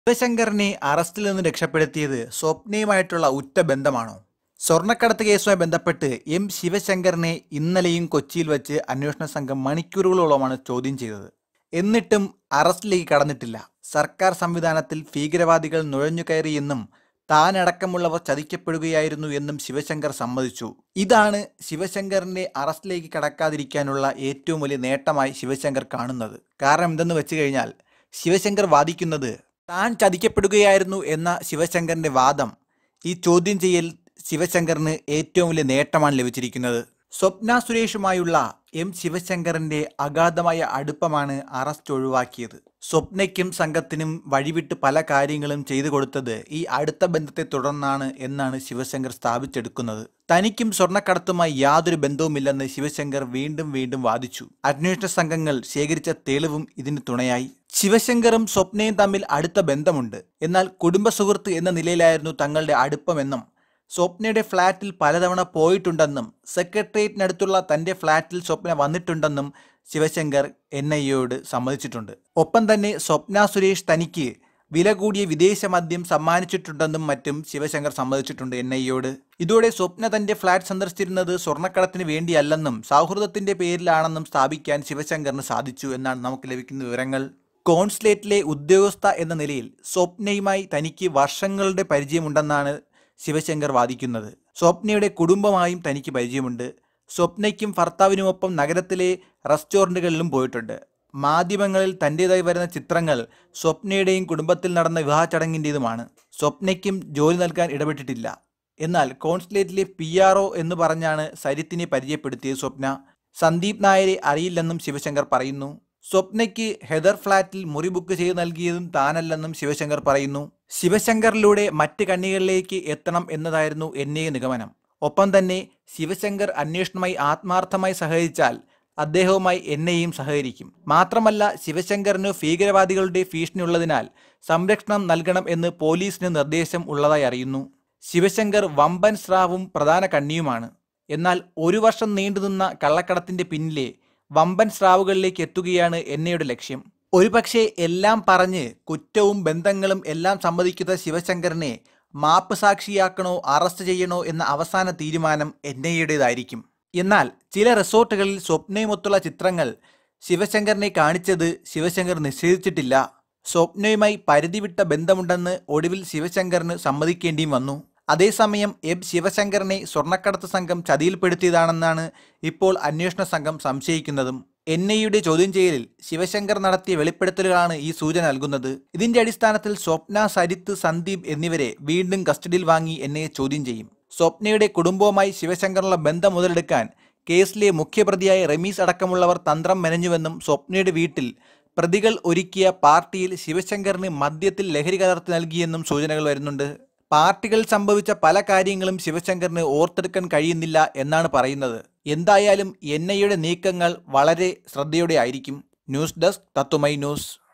ശിവശങ്കറിനെ അറസ്റ്റിൽ നിന്ന് രക്ഷപ്പെടുത്തിയത് സ്വപ്നയുമായിട്ടുള്ള ഉറ്റ ബന്ധമാണോ സ്വർണ്ണക്കടത്ത് കേസുമായി ബന്ധപ്പെട്ട് എം ശിവശങ്കറിനെ ഇന്നലെയും കൊച്ചിയിൽ വെച്ച് അന്വേഷണ സംഘം മണിക്കൂറുകളോളമാണ് ചോദ്യം ചെയ്തത് എന്നിട്ടും അറസ്റ്റിലേക്ക് കടന്നിട്ടില്ല സർക്കാർ സംവിധാനത്തിൽ ഭീകരവാദികൾ നുഴഞ്ഞുകയറിയെന്നും താനടക്കമുള്ളവർ ചതിക്കപ്പെടുകയായിരുന്നു എന്നും ശിവശങ്കർ സമ്മതിച്ചു ഇതാണ് ശിവശങ്കറിന്റെ അറസ്റ്റിലേക്ക് കടക്കാതിരിക്കാനുള്ള ഏറ്റവും വലിയ നേട്ടമായി ശിവശങ്കർ കാണുന്നത് കാരണം എന്തെന്ന് വെച്ച് കഴിഞ്ഞാൽ ശിവശങ്കർ വാദിക്കുന്നത് താൻ ചതിക്കപ്പെടുകയായിരുന്നു എന്ന ശിവശങ്കറിന്റെ വാദം ഈ ചോദ്യം ചെയ്യൽ ശിവശങ്കറിന് ഏറ്റവും വലിയ നേട്ടമാണ് ലഭിച്ചിരിക്കുന്നത് സ്വപ്ന സുരേഷുമായുള്ള എം ശിവശങ്കറിന്റെ അഗാധമായ അടുപ്പമാണ് അറസ്റ്റ് ഒഴിവാക്കിയത് സ്വപ്നയ്ക്കും സംഘത്തിനും വഴിവിട്ട് പല കാര്യങ്ങളും ചെയ്തു കൊടുത്തത് ഈ അടുത്ത ബന്ധത്തെ തുടർന്നാണ് എന്നാണ് ശിവശങ്കർ സ്ഥാപിച്ചെടുക്കുന്നത് തനിക്കും സ്വർണ്ണക്കടത്തുമായി യാതൊരു ബന്ധവുമില്ലെന്ന് ശിവശങ്കർ വീണ്ടും വീണ്ടും വാദിച്ചു അന്വേഷണ സംഘങ്ങൾ ശേഖരിച്ച തെളിവും ഇതിന് തുണയായി ശിവശങ്കറും സ്വപ്നയും തമ്മിൽ അടുത്ത ബന്ധമുണ്ട് എന്നാൽ കുടുംബ സുഹൃത്ത് എന്ന നിലയിലായിരുന്നു തങ്ങളുടെ അടുപ്പമെന്നും സ്വപ്നയുടെ ഫ്ളാറ്റിൽ പലതവണ പോയിട്ടുണ്ടെന്നും സെക്രട്ടേറിയറ്റിനടുത്തുള്ള തന്റെ ഫ്ളാറ്റിൽ സ്വപ്ന വന്നിട്ടുണ്ടെന്നും ശിവശങ്കർ എൻ ഐ എയോട് സമ്മതിച്ചിട്ടുണ്ട് ഒപ്പം തന്നെ സ്വപ്ന സുരേഷ് തനിക്ക് വില കൂടിയ വിദേശ മദ്യം സമ്മാനിച്ചിട്ടുണ്ടെന്നും മറ്റും ശിവശങ്കർ സമ്മതിച്ചിട്ടുണ്ട് എൻ ഐ എയോട് ഇതോടെ സ്വപ്ന തന്റെ ഫ്ളാറ്റ് സന്ദർശിച്ചിരുന്നത് സ്വർണ്ണക്കടത്തിന് വേണ്ടിയല്ലെന്നും സൗഹൃദത്തിന്റെ പേരിലാണെന്നും സ്ഥാപിക്കാൻ ശിവശങ്കറിന് സാധിച്ചു എന്നാണ് നമുക്ക് ലഭിക്കുന്ന വിവരങ്ങൾ കോൺസുലേറ്റിലെ ഉദ്യോഗസ്ഥ എന്ന നിലയിൽ സ്വപ്നയുമായി തനിക്ക് വർഷങ്ങളുടെ പരിചയമുണ്ടെന്നാണ് ശിവശങ്കർ വാദിക്കുന്നത് സ്വപ്നയുടെ കുടുംബമായും തനിക്ക് പരിചയമുണ്ട് സ്വപ്നയ്ക്കും ഭർത്താവിനുമൊപ്പം നഗരത്തിലെ റെസ്റ്റോറൻറ്റുകളിലും പോയിട്ടുണ്ട് മാധ്യമങ്ങളിൽ തൻ്റേതായി വരുന്ന ചിത്രങ്ങൾ സ്വപ്നയുടെയും കുടുംബത്തിൽ നടന്ന വിവാഹ ചടങ്ങിൻ്റേതുമാണ് സ്വപ്നയ്ക്കും ജോലി നൽകാൻ ഇടപെട്ടിട്ടില്ല എന്നാൽ കോൺസുലേറ്റിലെ പി ആർ ഒ എന്ന് പറഞ്ഞാണ് സരിത്തിനെ പരിചയപ്പെടുത്തിയത് സ്വപ്ന സന്ദീപ് നായരെ അറിയില്ലെന്നും ശിവശങ്കർ പറയുന്നു സ്വപ്നയ്ക്ക് ഹെദർ ഫ്ളാറ്റിൽ മുറി ബുക്ക് ചെയ്ത് നൽകിയതും താനല്ലെന്നും ശിവശങ്കർ പറയുന്നു ശിവശങ്കറിലൂടെ മറ്റ് കണ്ണികളിലേക്ക് എത്തണം എന്നതായിരുന്നു എന്നെ നിഗമനം ഒപ്പം തന്നെ ശിവശങ്കർ അന്വേഷണമായി ആത്മാർത്ഥമായി സഹകരിച്ചാൽ അദ്ദേഹവുമായി എന്നെയും സഹകരിക്കും മാത്രമല്ല ശിവശങ്കറിന് ഭീകരവാദികളുടെ ഭീഷണിയുള്ളതിനാൽ സംരക്ഷണം നൽകണം എന്ന് പോലീസിന് നിർദ്ദേശം ഉള്ളതായി അറിയുന്നു ശിവശങ്കർ വമ്പൻ സ്രാവും പ്രധാന കണ്ണിയുമാണ് എന്നാൽ ഒരു വർഷം നീണ്ടുനിന്ന കള്ളക്കടത്തിന്റെ പിന്നിലെ വമ്പൻ സ്രാവുകളിലേക്ക് എത്തുകയാണ് എന്നയുടെ ലക്ഷ്യം ഒരുപക്ഷെ എല്ലാം പറഞ്ഞ് കുറ്റവും ബന്ധങ്ങളും എല്ലാം സമ്മതിക്കുന്ന ശിവശങ്കറിനെ മാപ്പ് സാക്ഷിയാക്കണോ അറസ്റ്റ് ചെയ്യണോ എന്ന അവസാന തീരുമാനം എൻ ഐയുടേതായിരിക്കും എന്നാൽ ചില റിസോർട്ടുകളിൽ സ്വപ്നയുമൊത്തുള്ള ചിത്രങ്ങൾ ശിവശങ്കറിനെ കാണിച്ചത് ശിവശങ്കർ നിഷേധിച്ചിട്ടില്ല സ്വപ്നയുമായി പരിധിവിട്ട ബന്ധമുണ്ടെന്ന് ഒടുവിൽ ശിവശങ്കറിന് സമ്മതിക്കേണ്ടിയും വന്നു അതേസമയം എം ശിവശങ്കറിനെ സ്വർണ്ണക്കടത്ത് സംഘം ചതിയിൽപ്പെടുത്തിയതാണെന്നാണ് ഇപ്പോൾ അന്വേഷണ സംഘം സംശയിക്കുന്നതും എൻ ഐയുടെ ചോദ്യം ചെയ്യലിൽ ശിവശങ്കർ നടത്തിയ വെളിപ്പെടുത്തലുകളാണ് ഈ സൂചന നൽകുന്നത് ഇതിന്റെ അടിസ്ഥാനത്തിൽ സ്വപ്ന സരിത്ത് സന്ദീപ് എന്നിവരെ വീണ്ടും കസ്റ്റഡിയിൽ വാങ്ങി എൻ ഐ ചോദ്യം ചെയ്യും സ്വപ്നയുടെ കുടുംബവുമായി ശിവശങ്കറിനുള്ള ബന്ധം മുതലെടുക്കാൻ കേസിലെ മുഖ്യപ്രതിയായ റമീസ് അടക്കമുള്ളവർ തന്ത്രം മെനഞ്ഞുവെന്നും സ്വപ്നയുടെ വീട്ടിൽ പ്രതികൾ ഒരുക്കിയ പാർട്ടിയിൽ ശിവശങ്കറിന് മദ്യത്തിൽ ലഹരി കലർത്തി നൽകിയെന്നും സൂചനകൾ വരുന്നുണ്ട് പാർട്ടികളിൽ സംഭവിച്ച പല കാര്യങ്ങളും ശിവശങ്കറിന് ഓർത്തെടുക്കാൻ കഴിയുന്നില്ല എന്നാണ് പറയുന്നത് എന്തായാലും എൻ ഐയുടെ നീക്കങ്ങൾ വളരെ ശ്രദ്ധയോടെ ആയിരിക്കും ന്യൂസ് ഡെസ്ക് തത്തുമൈ ന്യൂസ്